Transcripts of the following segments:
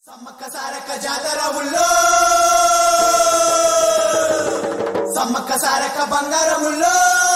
సమ్మక్క సారక్క జాతర ఊళ్ళో సమ్మక్క సారక్క బంగారముల్లో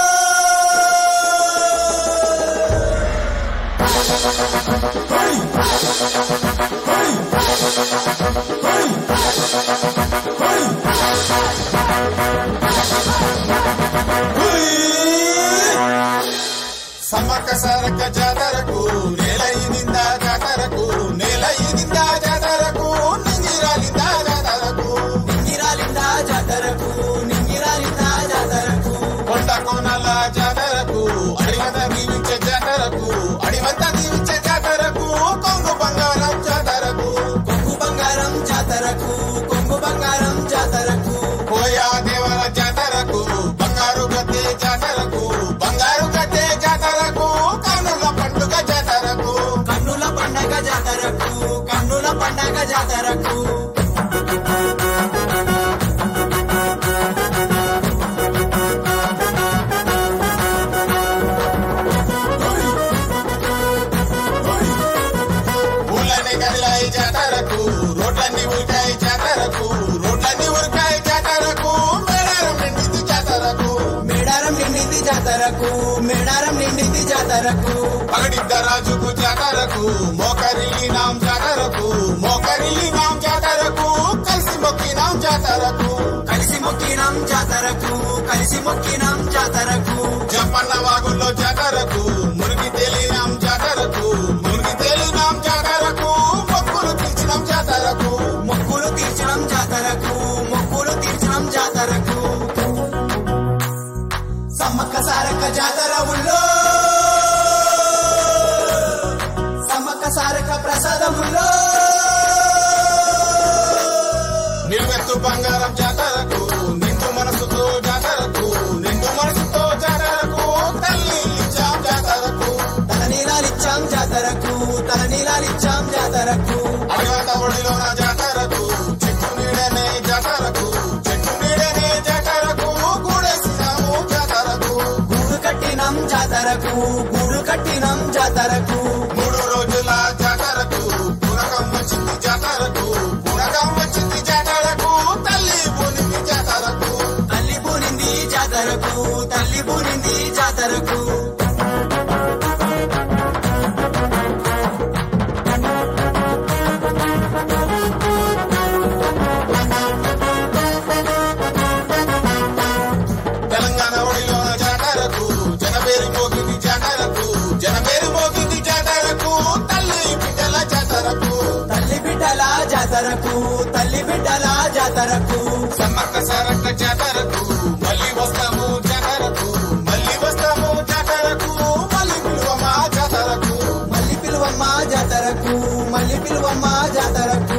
సమ్మక్క సారక్క జాతరకు నేల ఇదింద జాతరకు నేల ఇదింద జాతరకు నింగిరాలింద జాతరకు నింగిరాలిందా జాతరకు నింగిరాలిందా జాతరకు కొండ కోనల జాతరకు అడివంత దీవించే జాతరకు అడివంత దీవించే జాతరకు కొంగు బంగారం జాతరకు కొంగు బంగారం జాతరకు కొంగు బంగారం జాతరకు కోయా దేవర జాతరకు బంగారు గద్దె జాతరకు బంగారు గద్దె జాతరకు కనుల పండుగ జాతరకు కన్నుల పండగ జాతరకు కన్నుల పండగ జాతరకు ఊళ్ళని కదిలాయి జాతరకు రోడ్లన్నీ ఉరికాయి జాతరకు రోడ్లన్నీ ఉరికాయి జాతరకు మేడారం నిండింది జాతరకు మేడారం నిండింది జాతరకు మేడారం నిండింది జాతరకు పగడిద్ద రాజుకు జాతరకు మోకరిల్లి నాం జాతరకు మోకరిల్లి నాం జాతరకు కలిసి మొక్కినాం జాతరకు కలిసి మొక్కినాం జాతరకు కలిసి మొక్కినాం జాతరకు జంపన్న వాగుల్లో జాతరకు మునిగి తేలినాం జాతరకు మునిగి తేలినాం జాతరకు మొక్కులు తీర్చినాం జాతరకు మొక్కులు తీర్చడం జాతరకు మొక్కులు తీర్చడం జాతరకు సమ్మక్క సారక్క జాతర ఊళ్ళో సమ్మక్క సారక్క ప్రసాదముల్లో నిలువెత్తు బంగారం జాతరకు నిండు మనసుతో జాతరకు నిండు మనసుతో జాతరకు తల్లి ఇచ్చాం జాతరకు తల నీలాలిచ్చాం జాతరకు తల నీలాలిచ్చాం జాతరకు అడిగంట ఒడిలోన జాతరకు చెట్టు నీడనే జాతరకు చెట్టు నీడనే జాతరకు గూడేసినాము జాతరకు గూడు కట్టినాం జాతరకు గూడు కట్టినాం జాతరకు మూడు రోజుల జాతరకు పురకం వచ్చింది జాతరకు పురకం వచ్చింది జాతరకు తల్లి పునింది జాతరకు తల్లి పూనింది జాతరకు తల్లి పూనింది జాతరకు తెలంగాణ ఒడిలోన జాతరకు జనబేరి మోగింది జాతరకు జనబేరి మోగింది జాతరకు తల్లి బిడ్డల జాతరకు తల్లి బిడ్డల జాతరకు తల్లి బిడ్డల జాతరకు సమ్మక్క సారక్క జాతరకు మళ్ళీ వస్తాము జాతరకు మళ్ళీ వస్తాము జాతరకు మళ్ళీ పిలువమా జాతరకు మళ్ళీ పిలువమ్మ జాతరకు మళ్ళీ పిలువమ్మ జాతరకు